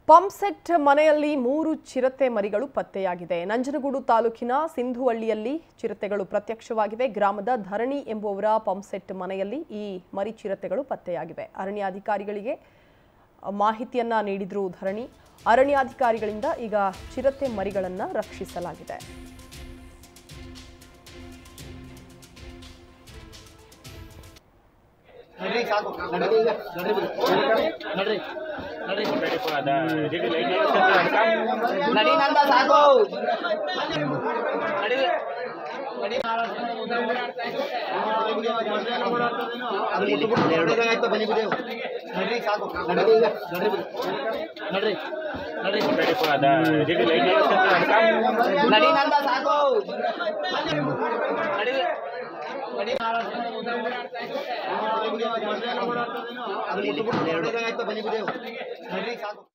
Pump set ಮನೆಯಲ್ಲಿ ಮೂರು ಚಿರತೆ ಮರಿಗಳು ಪತ್ತೆಯಾಗಿದೆ ನಂಜನಗೂಡು ತಾಲೂಕಿನ ಸಿಂಧುವಳ್ಳಿಯಲ್ಲಿ ಚಿರತೆಗಳು ಪ್ರತ್ಯಕ್ಷವಾಗಿವೆ ಗ್ರಾಮದ ಧರಣಿ ಎಂಬುವವರ ಪಂಪ್ಸೆಟ್ ಮನೆಯಲ್ಲಿ ಈ ಮರಿ ಚಿರತೆಗಳು ಪತ್ತೆಯಾಗಿವೆ ಅರಣ್ಯಾಧಿಕಾರಿಗಳಿಗೆ ಮಾಹಿತಿಯನ್ನ ನೀಡಿದ್ರು ಧರಣಿ ಅರಣ್ಯಾಧಿಕಾರಿಗಳಿಂದ ಈಗ ಚಿರತೆ ಮರಿಗಳನ್ನ ರಕ್ಷಿಸಲಾಗಿದೆ ನಡ್ರಿ ಸಾಕು ನಡ್ರಿ ಈಗ ನಡ್ರಿ ಬಿಡಿ. ನಡ್ರಿ ನಡ್ರಿ ನಡಿ ನಂದ ಸಾಕು ನಡಿ ನಡಿ ಆಯ್ತು ಬನ್ನಿ ಬಿಡಿ ನಡ್ರಿ ಸಾಕು ನಡ್ರಿ ಈಗ ನಡ್ರಿ ಬಿಡಿ. ನಡ್ರಿ ನಡ್ರಿ ನಡಿ ನಂದ ಸಾಕು ನಡಿ ನಡಿ ಆಯ್ತು ಬನ್ನಿ ಬಿಡಿ ನಡ್ರಿ ಸಾಕು